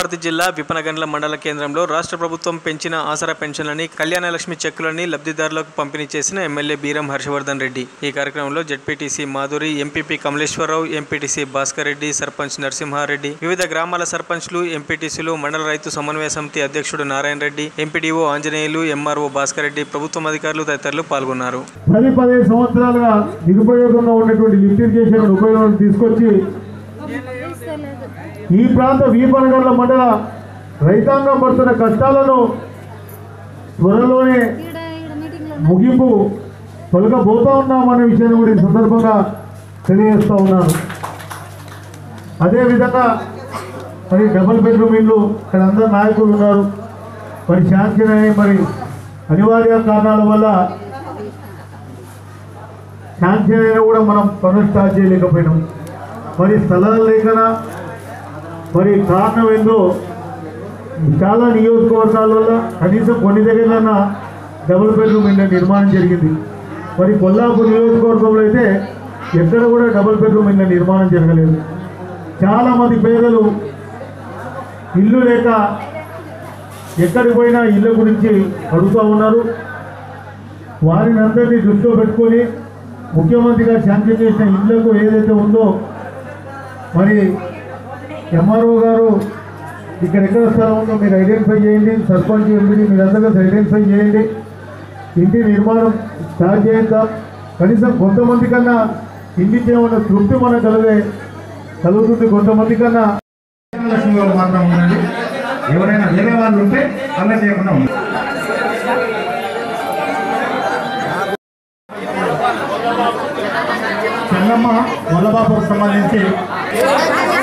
వనపర్తి జిల్లా విపనగండ్ల మండల కేంద్రంలో రాష్ట్ర ప్రభుత్వం పెంచిన ఆసరా పెన్షన్లని కళ్యాణలక్ష్మి చెక్కులని లబ్ధిదారులకు పంపిణీ చేసిన ఎమ్మెల్యే బీరం హర్షవర్ధన్ రెడ్డి ఈ కార్యక్రమంలో ZPTC Madhuri MPP Kamaleswararao MPTC Bhaskar Reddy sarpanch Narasimhareddy వివిధ గ్రామాల సర్పంచ్లు ఎంపీటీసీలు మండల రైతు సమన్వయ సమితి అధ్యక్షుడు నారాయణ రెడ్డి ఎంపీడీఓ ఆంజనేయులు ఎంఆర్ఓ భాస్కర్ రెడ్డి ప్రభుత్వం అధికారులు తదితరులు పాల్గొన్నారు పది పదిహేను సంవత్సరాలుగా నిరుపయోగంగా ఉన్నటువంటి లిఫ్ట్ ఇరిగేషన్ ఉపయోగం తీసుకొచ్చి ఈ ప్రాంత వీపనగర్ల మండల రైతాంగం పడుతున్న కష్టాలను త్వరలోనే ముగింపు పలకబోతా ఉన్నామనే విషయాన్ని కూడా ఈ సందర్భంగా తెలియజేస్తూ ఉన్నాను అదేవిధంగా మరి డబుల్ బెడ్రూమ్ ఇల్లు ఇక్కడ అందరు నాయకులు ఉన్నారు మరి శాంక్షన్ అయ్యి మరి అనివార్య కారణాల వల్ల శాంక్షన్ అయినా కూడా మనం పనులు స్టార్ట్ చేయలేకపోయినాం మరి స్థలాలు లేకనా మరి కారణం ఏందో చాలా నియోజకవర్గాల వల్ల కనీసం కొన్ని దగ్గరలన్నా డబుల్ బెడ్రూమ్ ఇళ్ళ నిర్మాణం జరిగింది మరి కొల్లాపూర్ నియోజకవర్గంలో అయితే ఎక్కడ కూడా డబుల్ బెడ్రూమ్ ఇళ్ళ నిర్మాణం జరగలేదు చాలామంది పేదలు ఇల్లు లేక ఎక్కడికి పోయినా ఇళ్ళ గురించి అడుగుతూ ఉన్నారు వారిని అందరినీ దృష్టిలో పెట్టుకొని ముఖ్యమంత్రి గారు శాంక్షన్ చేసిన ఇళ్లకు ఏదైతే ఉందో మరి ఎంఆర్ఓ గారు ఇక్కడ ఎక్కడ స్థలం ఉందో మీరు ఐడెంటిఫై చేయండి సర్పంచ్ ఎంపీని మీరందరూ కలిసి ఐడెంటిఫై చేయండి ఇంటి నిర్మాణం స్టార్ట్ చేద్దాం కనీసం కొంతమంది కన్నా ఇంటికి ఏమన్నా తృప్తి మనకు కలిగే కలుగుతుంది కొంతమంది కన్నా లక్ష్మి వాళ్ళు మాత్రం ఉండండి ఎవరైనా వేరే వాళ్ళు ఉంటే అలా చేయకుండా ఉండండి చెన్నమ్మ వల్లబాబుకు సంబంధించి